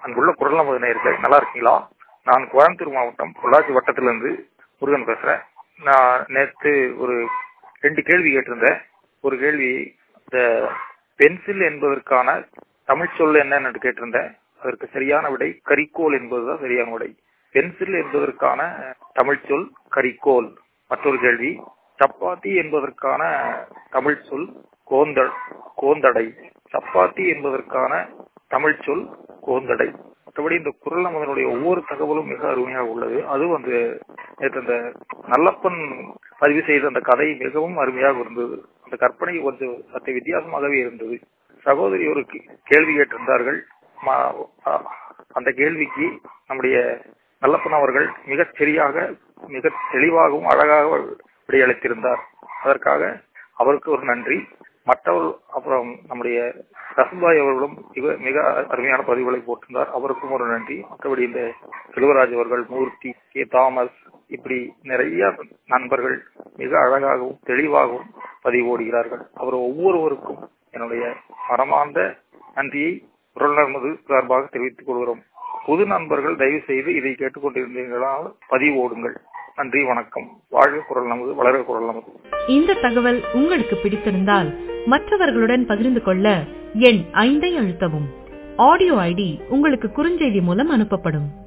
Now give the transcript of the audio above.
அங்குள்ள குரல் நமது நேயர்கள் நல்லா இருக்கீங்களா நான் கோயம்புத்தூர் மாவட்டம் பொள்ளாச்சி வட்டத்திலிருந்து முருகன் பேசுறேன் நான் நேற்று ஒரு ரெண்டு கேள்வி கேட்டிருந்தேன் ஒரு கேள்வி இந்த பென்சில் என்பதற்கான தமிழ் சொல் என்னன்னு கேட்டிருந்தேன் அதற்கு சரியான விடை கரிக்கோல் என்பதுதான் சரியான விடை பென்சில் என்பதற்கான தமிழ் சொல் கரிக்கோல் மற்றொரு கேள்வி சப்பாத்தி என்பதற்கான தமிழ் சொல் கோந்த கோந்தடை சப்பாத்தி என்பதற்கான தமிழ் சொல் கோந்தடை மற்றபடி இந்த குரல் நமதனுடைய ஒவ்வொரு தகவலும் மிக அருமையாக உள்ளது அது வந்து நேற்று அந்த நல்லப்பன் பதிவு செய்த அந்த கதை மிகவும் அருமையாக இருந்தது அந்த கற்பனை கொஞ்சம் சற்று வித்தியாசமாகவே இருந்தது சகோதரி ஒரு கேள்வி கேட்டிருந்தார்கள் அந்த கேள்விக்கு நம்முடைய நல்லப்பன் அவர்கள் மிகச் சரியாக மிக தெளிவாகவும் அழகாக விடையளித்திருந்தார் அதற்காக அவருக்கு ஒரு நன்றி மற்றவர் அப்புறம் நம்முடைய ரசம்பாய் அவர்களும் மிக அருமையான பதிவுகளை போட்டிருந்தார் அவருக்கும் ஒரு நன்றி மற்றபடி இந்த செல்வராஜ் அவர்கள் மூர்த்தி கே தாமஸ் இப்படி நிறைய நண்பர்கள் மிக அழகாகவும் தெளிவாகவும் பதிவோடுகிறார்கள் அவர் ஒவ்வொருவருக்கும் என்னுடைய மனமார்ந்த நன்றியை குரல்நர்மது சார்பாக தெரிவித்துக் கொள்கிறோம் புது நண்பர்கள் தயவு செய்து இதை கேட்டுக்கொண்டிருந்தீர்களால் பதிவோடுங்கள் நன்றி வணக்கம் வாழ்க குரல் நமது வளர குரல் நமது இந்த தகவல் உங்களுக்கு பிடித்திருந்தால் மற்றவர்களுடன் பகிர்ந்து கொள்ள எண் ஐந்தை அழுத்தவும் ஆடியோ ஐடி உங்களுக்கு குறுஞ்செய்தி மூலம் அனுப்பப்படும்